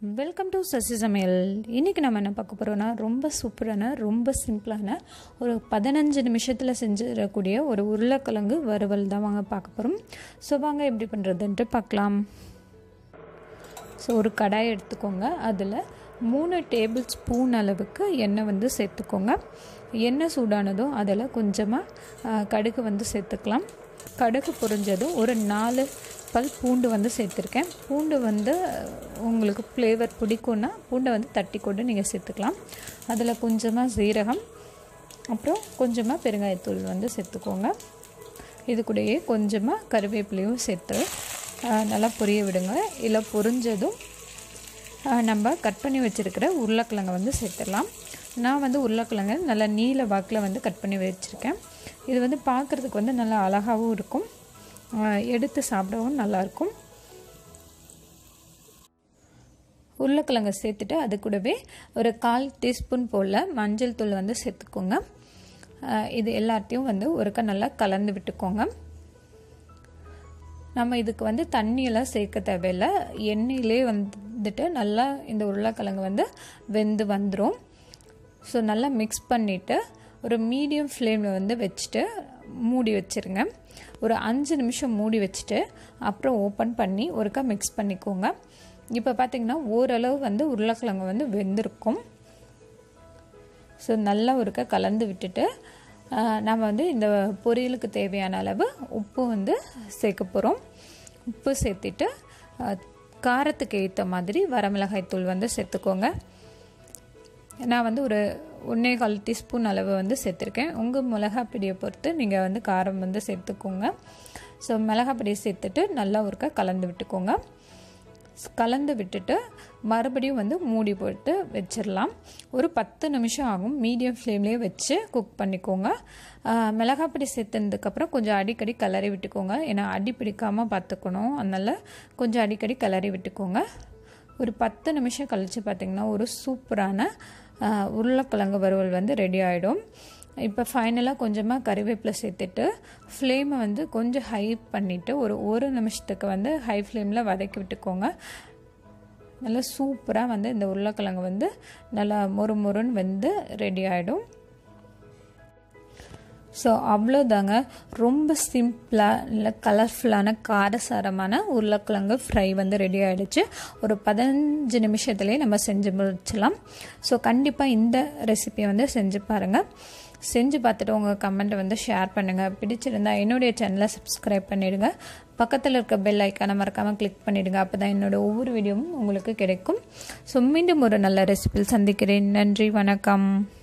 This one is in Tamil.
வெல்கம் டு சசி சமையல் இன்றைக்கி நம்ம என்ன பார்க்க போகிறோன்னா ரொம்ப சூப்பரான ரொம்ப சிம்பிளான ஒரு பதினஞ்சு நிமிஷத்தில் செஞ்சிடக்கூடிய ஒரு உருளைக்கிழங்கு வறுவல் தான் வாங்க பார்க்க போகிறோம் ஸோ வாங்க எப்படி பண்ணுறதுன்ட்டு பார்க்கலாம் ஸோ ஒரு கடாய் எடுத்துக்கோங்க அதில் மூணு டேபிள் ஸ்பூன் அளவுக்கு எண்ணெய் வந்து சேர்த்துக்கோங்க எண்ணெய் சூடானதும் அதில் கொஞ்சமாக கடுகு வந்து சேர்த்துக்கலாம் கடுகு பொரிஞ்சதும் ஒரு நாலு பல் பூண்டு வந்து சேர்த்துருக்கேன் பூண்டு வந்து உங்களுக்கு ஃப்ளேவர் பிடிக்கும்னா பூண்டை வந்து தட்டி கொண்டு நீங்கள் சேர்த்துக்கலாம் அதில் கொஞ்சமாக சீரகம் அப்புறம் கொஞ்சமாக பெருங்காயத்தூள் வந்து சேர்த்துக்கோங்க இது கூடயே கொஞ்சமாக கருவேப்பிலையும் சேர்த்து நல்லா பொரிய விடுங்க இல்லை பொரிஞ்சதும் நம்ம கட் பண்ணி வச்சுருக்கிற உருளைக்கிழங்கை வந்து சேர்த்துடலாம் நான் வந்து உருளைக்கிழங்கு நல்லா நீல வாக்கில் வந்து கட் பண்ணி வச்சுருக்கேன் இது வந்து பார்க்குறதுக்கு வந்து நல்லா அழகாகவும் இருக்கும் எடுத்து சாப்பிடவும் நல்லாயிருக்கும் உருளைக்கிழங்கை சேர்த்துட்டு அது கூடவே ஒரு கால் டீஸ்பூன் போல் மஞ்சள் தூள் வந்து சேர்த்துக்கோங்க இது எல்லாத்தையும் வந்து ஒருக்கா நல்லா கலந்து விட்டுக்கோங்க நம்ம இதுக்கு வந்து தண்ணியெல்லாம் சேர்க்க தேவையில்லை எண்ணெயிலே வந்துட்டு நல்லா இந்த உருளைக்கிழங்கு வந்து வெந்து வந்துடும் ஸோ நல்லா மிக்ஸ் பண்ணிவிட்டு ஒரு மீடியம் ஃப்ளேமில் வந்து வச்சுட்டு மூடி வச்சுருங்க ஒரு அஞ்சு நிமிஷம் மூடி வச்சுட்டு அப்புறம் ஓப்பன் பண்ணி ஒருக்கா மிக்ஸ் பண்ணிக்கோங்க இப்போ பார்த்திங்கன்னா ஓரளவு வந்து உருளைக்கிழங்கு வந்து வெந்திருக்கும் ஸோ நல்லா ஒருக்கா கலந்து விட்டுட்டு நம்ம வந்து இந்த பொரியலுக்கு தேவையான அளவு உப்பு வந்து சேர்க்க போகிறோம் உப்பு சேர்த்துட்டு காரத்துக்கு ஏற்ற மாதிரி வரமிளகாய் தூள் வந்து சேர்த்துக்கோங்க நான் வந்து ஒரு ஒன்றே கால் டீஸ்பூன் அளவு வந்து சேர்த்துருக்கேன் உங்கள் மிளகாய் பிடியை பொறுத்து நீங்கள் வந்து காரம் வந்து சேர்த்துக்கோங்க ஸோ மிளகாய் பிடியை சேர்த்துட்டு நல்லா ஒருக்கா கலந்து விட்டுக்கோங்க கலந்து விட்டுட்டு மறுபடியும் வந்து மூடி போட்டு வச்சிடலாம் ஒரு பத்து நிமிஷம் ஆகும் மீடியம் ஃப்ளேம்லேயே வச்சு குக் பண்ணிக்கோங்க மிளகாப்பொடி சேர்த்துனதுக்கப்புறம் கொஞ்சம் அடிக்கடி கிளறி விட்டுக்கோங்க ஏன்னா அடி பிடிக்காமல் பார்த்துக்கணும் அதனால் கொஞ்சம் அடிக்கடி கிளறி விட்டுக்கோங்க ஒரு பத்து நிமிஷம் கழித்து பார்த்திங்கன்னா ஒரு சூப்பரான உருளைக்கிழங்கு வறுவல் வந்து ரெடி ஆகிடும் இப்போ ஃபைனலாக கொஞ்சமாக கறிவேப்பிலை சேர்த்துட்டு ஃப்ளேமை வந்து கொஞ்சம் ஹை பண்ணிவிட்டு ஒரு ஒரு நிமிஷத்துக்கு வந்து ஹை ஃப்ளேமில் வதக்கி விட்டுக்கோங்க நல்லா சூப்பராக வந்து இந்த உருளைக்கிழங்கு வந்து நல்லா மொறு மொறுன்னு வந்து ரெடி ஆகிடும் ஸோ அவ்வளோதாங்க ரொம்ப சிம்பிளாக இல்லை கலர்ஃபுல்லான காரசாரமான உருளைக்கிழங்கு ஃப்ரை வந்து ரெடி ஆகிடுச்சு ஒரு பதினஞ்சு நிமிஷத்துலேயே நம்ம செஞ்சு முடிச்சிடலாம் ஸோ கண்டிப்பாக இந்த ரெசிபியை வந்து செஞ்சு பாருங்கள் செஞ்சு பார்த்துட்டு உங்கள் கமெண்ட்டை வந்து ஷேர் பண்ணுங்கள் பிடிச்சிருந்தா என்னுடைய சேனலை சப்ஸ்கிரைப் பண்ணிவிடுங்க பக்கத்தில் இருக்க பெல் ஐக்கானை மறக்காமல் கிளிக் பண்ணிவிடுங்க அப்போ தான் என்னோடய ஒவ்வொரு வீடியோவும் உங்களுக்கு கிடைக்கும் ஸோ மீண்டும் ஒரு நல்ல ரெசிபியில் சந்திக்கிறேன் நன்றி வணக்கம்